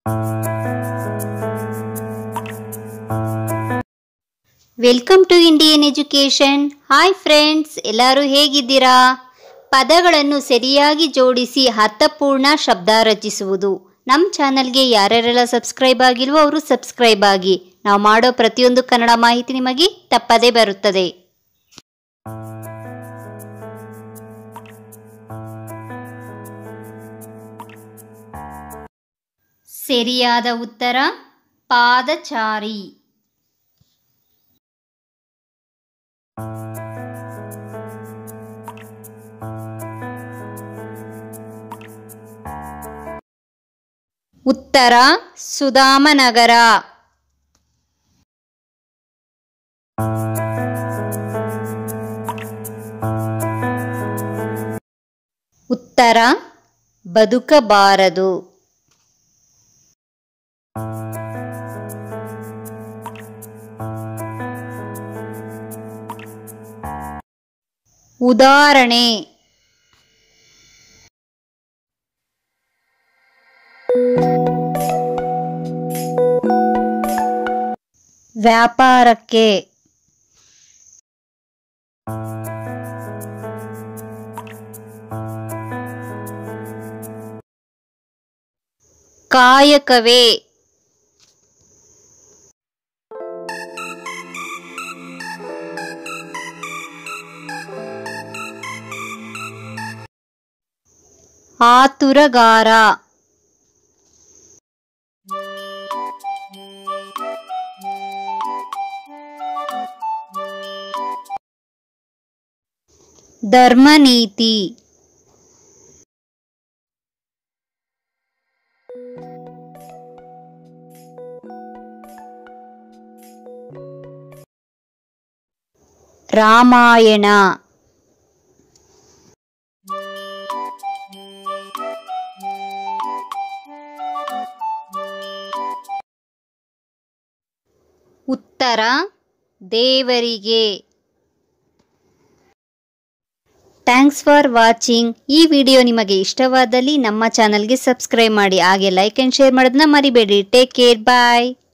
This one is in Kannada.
welcome to Indian education hi friends ಎಲ್ಲರೂ ಹೇಗಿದ್ದೀರಾ ಪದಗಳನ್ನು ಸರಿಯಾಗಿ ಜೋಡಿಸಿ ಅರ್ಥಪೂರ್ಣ ಶಬ್ದ ರಚಿಸುವುದು ನಮ್ಮ ಚಾನಲ್ಗೆ ಯಾರ್ಯಾರೆಲ್ಲ ಸಬ್ಸ್ಕ್ರೈಬ್ ಆಗಿಲ್ವೋ ಅವರು ಸಬ್ಸ್ಕ್ರೈಬ್ ಆಗಿ ನಾವು ಮಾಡೋ ಪ್ರತಿಯೊಂದು ಕನ್ನಡ ಮಾಹಿತಿ ನಿಮಗೆ ತಪ್ಪದೇ ಬರುತ್ತದೆ ಸರಿಯಾದ ಉತ್ತರ ಪಾದಚಾರಿ ಉತ್ತರ ಸುಧಾಮನಗರ ಉತ್ತರ ಬದುಕಬಾರದು ಉದಾಹರಣೆ ವ್ಯಾಪಾರಕ್ಕೆ ಕಾಯಕವೇ ಆತುರಗಾರ ಧರ್ಮನೀತಿ ರಾಮಾಯಣ ಉತ್ತರ ದೇವರಿಗೆ ಥ್ಯಾಂಕ್ಸ್ ಫಾರ್ ವಾಚಿಂಗ್ ಈ ವಿಡಿಯೋ ನಿಮಗೆ ಇಷ್ಟವಾದಲ್ಲಿ ನಮ್ಮ ಚಾನಲ್ಗೆ ಸಬ್ಸ್ಕ್ರೈಬ್ ಮಾಡಿ ಹಾಗೆ ಲೈಕ್ ಆ್ಯಂಡ್ ಶೇರ್ ಮಾಡೋದನ್ನ ಮರಿಬೇಡಿ ಟೇಕ್ ಕೇರ್ ಬಾಯ್